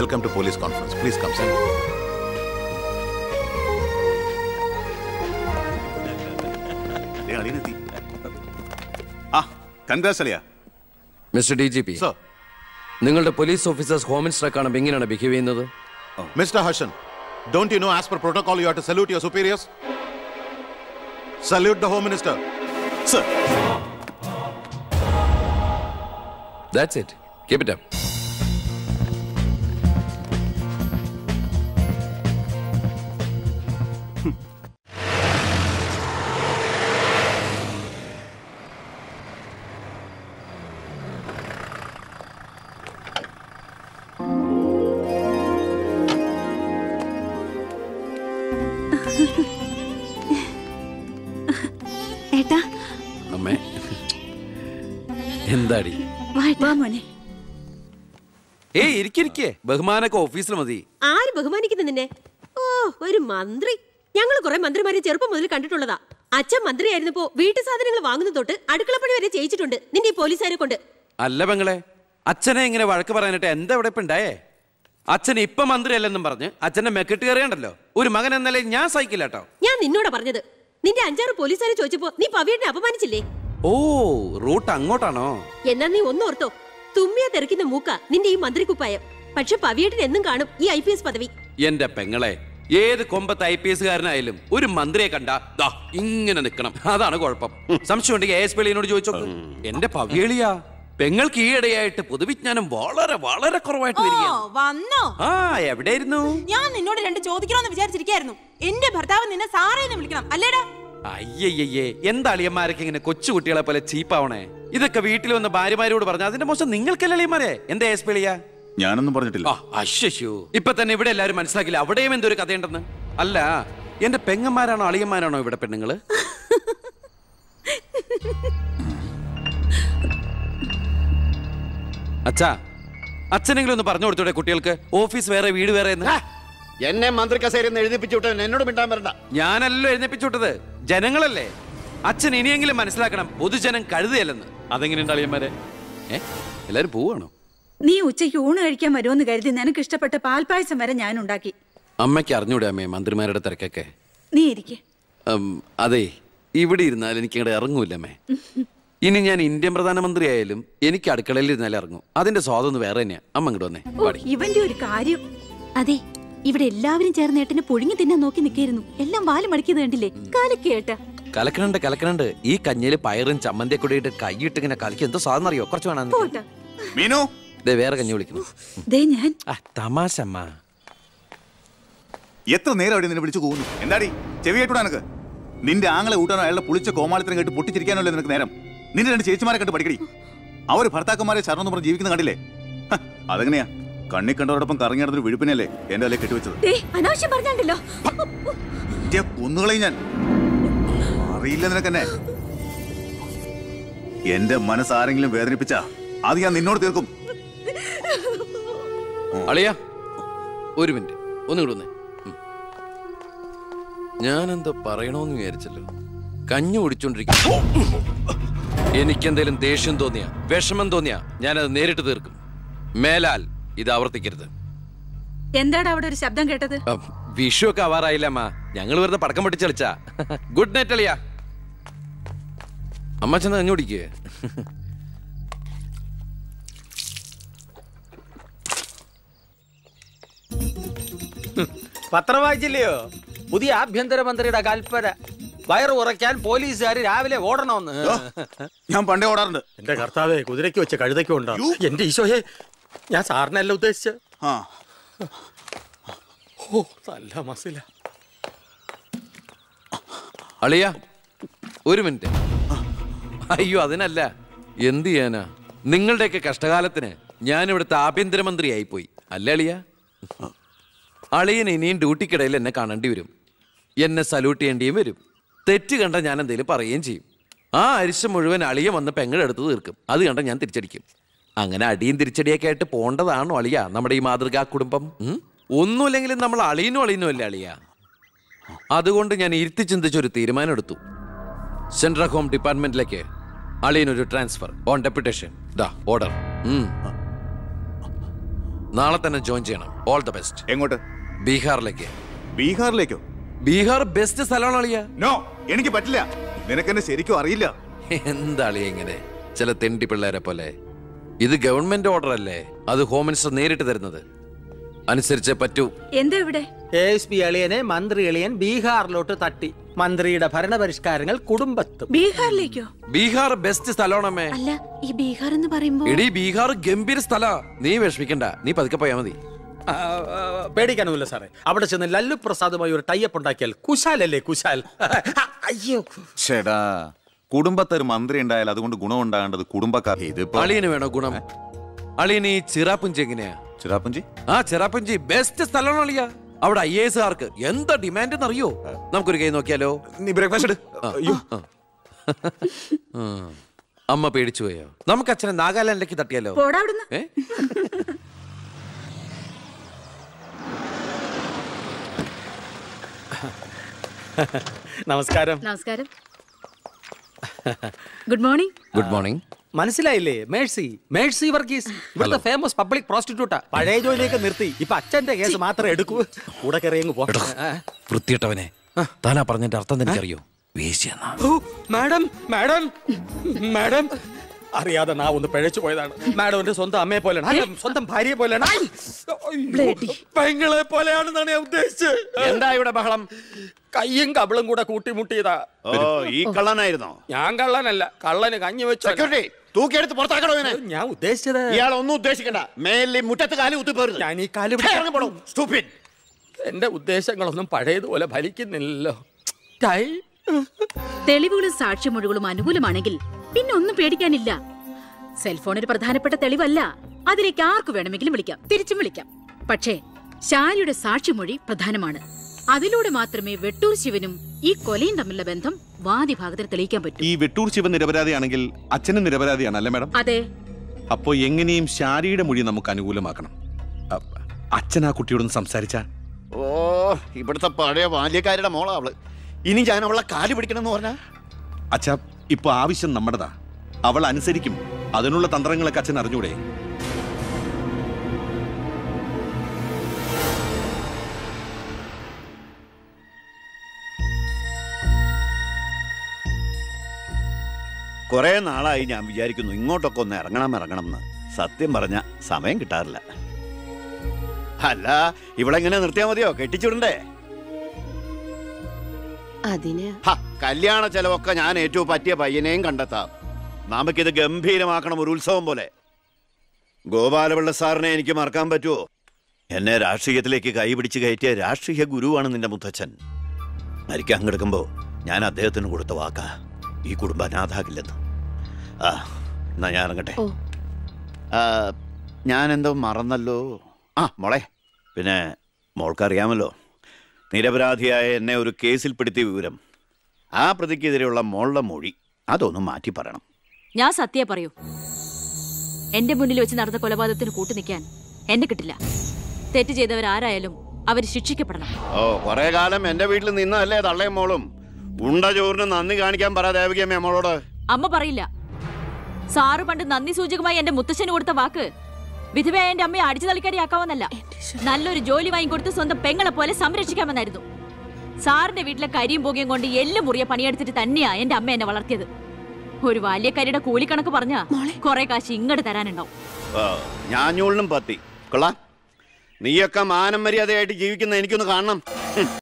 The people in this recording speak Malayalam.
welcome to police conference. Please come, sir. ദേ, അളിയനെത്തി. ആ കൺഗ്രാസ് അളിയ mister D G P Sir. നിങ്ങളുടെ പോലീസ് ഓഫീസേഴ്സ് ഹോം മിനിസ്റ്ററെ കാണുമ്പോൾ എങ്ങനെയാണ് ബിഹേവ് ചെയ്യുന്നത് Mr. Harshan, don't you know as per protocol you have to salute your superiors? Salute the Home Minister. Sir that's it keep it up ഏട്ടാ അമ്മേ എന്താടി വാ മോനെ ഏയ് ഇരിക്കിരിക്കേ ബഹുമാനൊക്കെ ഓഫീസിൽ മതി ആര് ബഹുമാനിക്കുന്നു നിന്നെ ഓ ഒരു മന്ത്രി ഞങ്ങൾ കുറെ മന്ത്രിമാരെ ചെറുപ്പം മുതൽ കണ്ടിട്ടുള്ളതാ അച്ഛൻ മന്ത്രിയായിരുന്നപ്പോ വീട്ടു സാധനങ്ങൾ വാങ്ങുന്ന തൊട്ട് അടുക്കളപ്പണി വരെ ചെയ്യിച്ചിട്ടുണ്ട് നിന്റെ ഈ പോലീസുകാരെ കൊണ്ട് അല്ല പെങ്ങളെ അച്ഛനെ ഇങ്ങനെ വഴക്ക് പറയാനായിട്ട് എന്താ ഇവിടെ ഇപ്പൊ ഉണ്ടായേ അച്ഛൻ ഇപ്പൊ മന്ത്രിയല്ലെന്നും പറഞ്ഞ് അച്ഛന്റെ മെക്കെട്ട് കയറിയണ്ടല്ലോ ഒരു മകൻ എന്നല്ലേ ഞാൻ സഹിക്കില്ല കേട്ടോ ഞാൻ നിന്നോടാ പറഞ്ഞത് നിന്റെ അഞ്ചാറ് പോലീസുകാരെ ചോദിച്ചപ്പോ നീ പവിയനെ അപമാനിച്ചില്ലേ ഓ റൂട്ട് അങ്ങോട്ടാണോ എന്നാ നീ ഒന്നോർത്തോ തുമ്മിയ തെറിക്കുന്ന മൂക്ക നിന്റെ ഈ മന്ത്രിക്കുപ്പായം പക്ഷെ പവിയേട്ടൻ എന്നും കാണും ഈ ഐ പി എസ് പദവി എന്റെ പെങ്ങളെ ഏത് കൊമ്പത്ത് ഐ പി എസ് കാരനായാലും ഒരു മന്ത്രിയെ കണ്ട ദാ ഇങ്ങനെ നിൽക്കണം അതാണ് കുഴപ്പം സംശയം ഉണ്ടെങ്കിൽ എ എസ് പിളിനോട് ചോദിച്ചോക്ക് എന്റെ പവിയളിയാ പെങ്ങൾക്ക് ഈയിടെയായിട്ട് പൊതുവിജ്ഞാനം വളരെ വളരെ കുറവായിട്ട് ഓ വരികയാണ് വന്നോ ആ എവിടെയായിരുന്നു ഞാൻ നിന്നോട് രണ്ട് ചോദിക്കണമെന്ന് വിചാരിച്ചിരിക്കായിരുന്നു എന്റെ ഭർത്താവ് നിന്നെ സാറേ എന്ന് വിളിക്കണം അല്ലേടാ അയ്യയ്യേ എന്താ അളിയന്മാരൊക്കെ ഇങ്ങനെ കൊച്ചു കുട്ടികളെ പോലെ ചീപ്പാവണേ ഇതൊക്കെ വീട്ടിൽ വന്ന ഭാര്യമാരോട് പറഞ്ഞു അതിന്റെ മോശം നിങ്ങൾക്കല്ലേ അളിയന്മാരെ എന്താ എസ് പിളിയാ ഞാനൊന്നും പറഞ്ഞിട്ടില്ല ആ അശ്ശോ ഇപ്പൊ തന്നെ ഇവിടെ എല്ലാരും മനസ്സിലാക്കില്ല അവിടെയും എന്തൊരു കഥയുണ്ടെന്ന് അല്ല എന്റെ പെങ്ങന്മാരാണോ അളിയന്മാരാണോ ഇവിടെ പെണ്ണുങ്ങള് അച്ഛാ അച്ഛനെങ്കിലും ഒന്ന് പറഞ്ഞു കൊടുത്തൂടെ കുട്ടികൾക്ക് ഓഫീസ് വേറെ വീട് വേറെ എന്ന് എന്നെ മന്ത്രി കസേരന്ന് എഴുതിപ്പിച്ചു വിട്ടവൻ എന്നോട് മിണ്ടാൻ വരണ്ട ഞാനല്ലോ എഴുന്നേപ്പിച്ചു വിട്ടത് ജനങ്ങളല്ലേ അച്ഛൻ ഇനിയെങ്കിലും മനസ്സിലാക്കണം പൊതുജനം കഴുതയല്ലെന്ന് അതെങ്ങനെയുണ്ട് അളിയന്മാരെ ഏ എല്ലാരും പോവാണോ നീ ഉച്ചയ്ക്ക് ഊണ് കഴിക്കാൻ വരുമെന്ന് കരുതി നിനക്ക് ഇഷ്ടപ്പെട്ട പാൽപ്പായസം വരെ ഞാൻ ഉണ്ടാക്കി അമ്മയ്ക്ക് അറിഞ്ഞൂടെ അമ്മേ മന്ത്രിമാരുടെ തിരക്കൊക്കെ നീ ഇരിക്കെ ഉം, അതെ ഇവിടെ ഇരുന്നാൽ എനിക്ക് അങ്ങോട്ട് ഇറങ്ങൂല അമ്മേ ഇനി ഞാൻ ഇന്ത്യൻ പ്രധാനമന്ത്രി ആയാലും എനിക്ക് അടുക്കളയിൽ ഇരുന്നാലേ ഇറങ്ങും അതിന്റെ സ്വാതന്ത്ര്യം വേറെ തന്നെയാ അമ്മ ഇങ്ങോട്ട് വന്നേ പാടി ഇവന്റെ ഒരു കാര്യം അതെ ഇവിടെ എല്ലാവരും ചേർന്ന് ഏട്ടനെ പുഴുങ്ങി തിന്നാൻ നോക്കി നിൽക്കായിരുന്നു എല്ലാം വാല് മടക്കിയത് കണ്ടില്ലേ കാലക്കേട്ട കലക്കണുണ്ട് കലക്കണുണ്ട് ഈ കഞ്ഞിയിൽ പയറും ചമ്മന്തിയെ കൂടി ഇട്ട് കൈയിട്ട് ഇങ്ങനെ കലക്കി എന്തോ സാധനം അറിയോ കുറച്ച് വേണം പോട്ടെ മീനു ദേ വേറെ കഞ്ഞി വിളിക്കുന്നു ദേ ഞാൻ ആ തമാശ അമ്മ എത്ര നേരം അവിടെ നിന്നെ വിളിച്ചു പോകുന്നു എന്താടി ചെവി കേട്ടൂടാ നിനക്ക് നിന്റെ ആങ്ങളെ കൂട്ടാനോ അയാളുടെ പുളിച്ച കോമാളിത്തരം കേട്ട് പൊട്ടിച്ചിരിക്കാനല്ലേ നിനക്ക് നേരം നിന്റെ രണ്ട് ചേച്ചിമാരെ കണ്ട് പഠിക്കടി അവര് ഭർത്താക്കന്മാരെ ശരണം പറഞ്ഞ് ജീവിക്കുന്ന കണ്ടില്ലേ ഹ, അതെങ്ങനെയാ കണ്ണി കണ്ടവരോടൊപ്പം കറങ്ങി നടന്നൊരു വിഴുപ്പിനല്ലേ എന്റെ തലേ കെട്ടിവെച്ചത് ദേ അനാവശ്യം പറഞ്ഞാണ്ടല്ലോ ഇതേ കുന്നുകളയും ഞാൻ അറിയില്ല നിനക്കെന്നെ എന്റെ മനസ്സ് ആരെങ്കിലും വേദനിപ്പിച്ച അത് ഞാൻ നിന്നോട് തീർക്കും അളിയാ ഒരു മിനിറ്റ് ഒന്നുകൂടെ വന്നേ ഉം. ഞാനെന്തോ പറയണോന്ന് വിചാരിച്ചല്ലോ കഞ്ഞി കുടിച്ചോണ്ടിരിക്കും എനിക്കെന്തേലും ദേഷ്യം തോന്നിയ വിഷമം തോന്നിയ ഞാനത് നേരിട്ട് തീർക്കും മേലാൽ ഇത് ആവർത്തിക്കരുത് എന്താടാ അവിടെ ഒരു ശബ്ദം കേട്ടത് അം, വിഷു ഒക്കെ ആവാറായില്ല അമ്മ ഞങ്ങൾ വെറുതെ പടക്കം പൊട്ടിച്ചളിച്ച ഗുഡ് നൈറ്റ് അളിയാ അമ്മ ചെന്ന് കഞ്ഞി കുടിക്കേ പത്രം വായിച്ചില്ലയോ പുതിയ ആഭ്യന്തരമന്ത്രിയുടെ കൽപ്പന വയറ് ഉറയ്ക്കാൻ പോലീസുകാർ രാവിലെ ഓടണമെന്ന് ഞാൻ പണ്ടേ ഓടാറുണ്ട് എന്റെ കർത്താവേ കുതിരയ്ക്ക് വെച്ച കഴുതയ്ക്കും ഉണ്ടോ എന്റെ ഈശോയെ ഞാൻ സാറിനല്ല ഉദ്ദേശിച്ച ആ ഓ നല്ല മസില അളിയ ഒരു മിനിറ്റ് അയ്യോ അതിനല്ല എന്ത് ചെയ്യാനാ നിങ്ങളുടെയൊക്കെ കഷ്ടകാലത്തിന് ഞാൻ ഇവിടുത്തെ ആഭ്യന്തരമന്ത്രിയായി പോയി അല്ലേ അളിയ അളിയൻ ഇനിയും ഡ്യൂട്ടിക്കിടയിൽ എന്നെ കാണേണ്ടി വരും എന്നെ സല്യൂട്ട് ചെയ്യേണ്ടിയും വരും തെറ്റ് കണ്ട ഞാൻ എന്തെങ്കിലും പറയുകയും ചെയ്യും ആ അരിശം മുഴുവൻ അളിയൻ വന്ന് പെങ്ങളെടുത്ത് തീർക്കും അത് കണ്ട ഞാൻ തിരിച്ചടിക്കും അങ്ങനെ അടിയും തിരിച്ചടിയൊക്കെ ആയിട്ട് പോണ്ടതാണോ അളിയ നമ്മുടെ ഈ മാതൃകാ കുടുംബം ഉം? ഒന്നുമില്ലെങ്കിലും നമ്മൾ അളിയനും അളിയനും അല്ലേ അളിയ അതുകൊണ്ട് ഞാൻ ഇരുത്തി ചിന്തിച്ചൊരു തീരുമാനം എടുത്തു സെൻട്രൽ ഹോം ഡിപ്പാർട്ട്മെന്റിലേക്ക് അളിയനൊരു ട്രാൻസ്ഫർ ഓൺ ഡെപ്യൂട്ടേഷൻ ദാ ഓർഡർ നാളെ തന്നെ ജോയിൻ ചെയ്യണം ഓൾ ദ ബെസ്റ്റ് എങ്ങോട്ട് ബീഹാറിലേക്ക് ബീഹാറിലേക്കോ ബീഹാർ ബെസ്റ്റ് സ്ഥലമാണ് അളിയ നോ എനിക്ക് പറ്റില്ല നിനക്കെന്നെ ശരിക്കും അറിയില്ല എന്താ അളിയ ഇങ്ങനെ ചില തെണ്ടി പിള്ളേരെ പോലെ ഇത് ഗവൺമെന്റ് ഓർഡർ അല്ലേ അത് ഹോം മിനിസ്റ്റർ നേരിട്ട് തരുന്നത് അനുസരിച്ചേ പറ്റൂ എന്താ ഇവിടെ എ എസ് പി എളിയനെ മന്ത്രി എളിയൻ ബീഹാറിലോട്ട് തട്ടി മന്ത്രിയുടെ ഭരണപരിഷ്കാരങ്ങൾ കുടുംബത്തും ബീഹാറിലേക്കോ ബീഹാർ ബെസ്റ്റ് സ്ഥലമാണമ്മേ അല്ല ഈ ബീഹാർ എന്ന് പറയുമ്പോ എടി ബീഹാർ ഗംഭീര സ്ഥല നീ വിഷമിക്കണ്ട നീ പതുക്കെ പോയാ മതി ആ, ആ, പേടിക്കാനൊന്നുമില്ല സാറേ അവിടെ ചെന്ന് ലല്ലു പ്രസാദുമായി ഒരു ടൈപ്പ് ഉണ്ടാക്കിയാൽ കുശാലല്ലേ കുശാൽ അയ്യോ ചേടാ കുടുംബത്തെ ഒരു മന്ത്രി ഉണ്ടായാൽ അതുകൊണ്ട് ഗുണം ഉണ്ടാകേണ്ടത് കുടുംബക്കാർ ഇതിപ്പോ അളിയന് വേണോ ഗുണം അളിയന് ഈ ചിറാപ്പുഞ്ചി എങ്ങനെയാ ചിറാപ്പുഞ്ചി ആ ചിറാപ്പുഞ്ചി ബെസ്റ്റ് സ്ഥലമാണ് അളിയ അവിടെ ഐ എസ് ആർക്ക് എന്താ ഡിമാൻഡ് എന്നറിയോ നമുക്കൊരു കൈ നോക്കിയാലോ നീ ബ്രേക്ക്ഫാസ്റ്റ് അയ്യോ ആ. അമ്മ പേടിച്ചു പോയോ നമുക്ക് അച്ഛനെ നാഗാലാൻഡിലേക്ക് തട്ടിയാലോ പോടാ അവിടുന്ന് ഏ നമസ്കാരം നമസ്കാരം ഗുഡ് മോർണിംഗ് ഗുഡ് മോർണിംഗ് മനസ്സിലായില്ലേ മേഴ്സി മേഴ്സി വർഗീസ് ഇവിടുത്തെ ഫേമസ് പബ്ലിക് പ്രോസ്റ്റിറ്റ്യൂട്ടാ പഴയ ജോലിയൊക്കെ നിർത്തി ഇപ്പൊ അച്ഛന്റെ കേസ് മാത്രമേ എടുക്കൂ കൂടെ കയറിയങ്ങ് പോ ആ. വൃത്തിയിട്ടവനെ താനാ പറഞ്ഞതിന്റെ അർത്ഥം എനിക്കറിയോ വേശ്യെന്നാ ഓ, മാഡം മാഡം മാഡം അറിയാതെ നാ ഒന്ന് പിഴച്ചു പോയതാണ് മാഡം എന്റെ സ്വന്തം അമ്മയെ പോലെയാണ് അല്ല, സ്വന്തം ഭാര്യയെ പോലെയാണ് ഐ! അയ്യോ, പെങ്ങളെ പോലെയാണെന്നാണ് ഞാൻ ഉദ്ദേശിച്ചത് എന്താ ഇവിടെ ബഹളം കയ്യും കബളും കൂടെ കൂട്ടിമുട്ടിയതാ ഓ ഈ കള്ളനായിരുന്നോ ഞാൻ കള്ളനല്ല കള്ളന് കഞ്ഞി വെച്ചു സെക്യൂരിറ്റി തൂക്കിയെടുത്ത് പുറത്താക്കണോ ഇവനെ ഞാൻ ഉദ്ദേശിച്ചത് ഇയാൾ ഒന്നും ഉദ്ദേശിക്കണ്ട മേലിൽ മുറ്റത്ത് കാലി കുത്തിപ്പോരുത് ഞാൻ ഈ കാല് പിടിച്ച- സ്റ്റൂപ്പിഡ് എന്റെ ഉദ്ദേശങ്ങളൊന്നും പഴയതുപോലെ ഫലിക്കുന്നില്ലല്ലോ ടൈ. തെളിവുകളും സാക്ഷിമൊഴികളും അനുകൂലമാണെങ്കിൽ പിന്നെ ഒന്നും പേടിക്കാനില്ല സെൽഫോൺ ഒരു പ്രധാനപ്പെട്ട തെളിവല്ല അതിലേക്ക് ആർക്ക് വേണമെങ്കിലും വിളിക്കാം തിരിച്ചും വിളിക്കാം പക്ഷേ ശാലിയുടെ സാക്ഷിമൊഴി പ്രധാനമാണ് അതിലൂടെ മാത്രമേ വെട്ടൂർ ശിവനും ഈ കൊലയും തമ്മിലുള്ള ബന്ധം വാദിഭാഗത്തിന് തെളിയിക്കാൻ പറ്റൂ ഈ വെട്ടൂർ ശിവൻ നിരപരാധിയാണെങ്കിൽ അച്ഛനും നിരപരാധിയാണ് അല്ലേ മാഡം അതെ അപ്പോ എങ്ങനെയും ശാരിയുടെ മൊഴി നമുക്ക് അനുകൂലമാക്കണം അ- അച്ഛൻ ആ കുട്ടിയോടൊന്ന് സംസാരിച്ച ഓ ഇവിടുത്തെ പഴയ ബാല്യക്കാരുടെ മോളാ അവള് ഇനി ഞാൻ അവളെ കാല് പിടിക്കണമെന്ന് പറഞ്ഞാ അച്ഛ ഇപ്പൊ ആവശ്യം നമ്മുടെതാ അവൾ അനുസരിക്കും അതിനുള്ള തന്ത്രങ്ങളൊക്കെ അച്ഛൻ അറിഞ്ഞൂടെ കുറെ നാളായി ഞാൻ വിചാരിക്കുന്നു ഇങ്ങോട്ടൊക്കെ ഒന്ന് ഇറങ്ങണം ഇറങ്ങണം എന്ന് സത്യം പറഞ്ഞ സമയം കിട്ടാറില്ല അല്ല ഇവളെങ്ങനെ നിർത്തിയാ മതിയോ കെട്ടിച്ചിടണ്ടേ അതിന് ഹ, കല്യാണ ചെലവൊക്കെ ഞാൻ ഏറ്റവും പറ്റിയ പയ്യനെയും കണ്ടെത്താം നമുക്കിത് ഗംഭീരമാക്കണം ഒരു ഉത്സവം പോലെ ഗോപാലപിള്ള സാറിനെ എനിക്ക് മറക്കാൻ പറ്റുമോ എന്നെ രാഷ്ട്രീയത്തിലേക്ക് കൈപിടിച്ച് കയറ്റിയ രാഷ്ട്രീയ ഗുരുവാണ് നിന്റെ മുത്തച്ഛൻ മരിക്കാൻ കിടക്കുമ്പോ ഞാൻ അദ്ദേഹത്തിന് കൊടുത്ത വാക്കാ ഈ കുടുംബം അനാഥാകില്ലെന്ന് ആ എന്നാ ഞാൻ ഇറങ്ങട്ടെ ഓ. ആ, ഞാൻ എന്തോ മറന്നല്ലോ ആ മോളെ പിന്നെ മോൾക്കറിയാമല്ലോ നിരപരാധിയായ എന്നെ ഒരു കേസിൽ പെടുത്തിയ വിവരം ആ പ്രതിക്കെതിരെയുള്ള മോളുടെ മൊഴി അതൊന്ന് മാറ്റി പറയണം ഞാൻ സത്യ പറയൂ എന്റെ മുന്നിൽ വെച്ച് നടന്ന കൊലപാതകത്തിന് കൂട്ടു നിൽക്കാൻ എന്നെ കിട്ടില്ല തെറ്റ് ചെയ്തവരാരായാലും അവർ ശിക്ഷിക്കപ്പെടണം ഓ കുറെ കാലം എന്റെ വീട്ടിൽ നിന്നല്ലേ തള്ളയും മോളും ഉണ്ട ചോറിന് നന്ദി കാണിക്കാൻ പറ ദേവകിയമ്മ മോളോട് അമ്മ പറയില്ല സാറ് പണ്ട് നന്ദി സൂചകമായി എന്റെ മുത്തശ്ശന് കൊടുത്ത വാക്ക് വിധവയായ എന്റെ അമ്മയെ അടിച്ചു തളിക്കാരിയാക്കാമെന്നല്ല നല്ലൊരു ജോലി വാങ്ങിക്കൊടുത്ത് സ്വന്തം പെങ്ങളെ പോലെ സംരക്ഷിക്കാമെന്നായിരുന്നു സാറിന്റെ വീട്ടിലെ കരിയും പുകയും കൊണ്ട് എല്ലും മുറിയെ പണിയെടുത്തിട്ട് തന്നെയാ എന്റെ അമ്മ എന്നെ വളർത്തിയത് ഒരു ബാല്യക്കാരിയുടെ കൂലിക്കണക്ക് പറഞ്ഞാ കൊറേ കാശ് ഇങ്ങോട്ട് തരാനുണ്ടാവും ഓ, ഞാഞ്ഞൂളിനും പത്തി കൊള്ളാം നീയൊക്കെ മാനം മര്യാദയായിട്ട് ജീവിക്കുന്ന എനിക്കൊന്ന് കാണണം ഹും.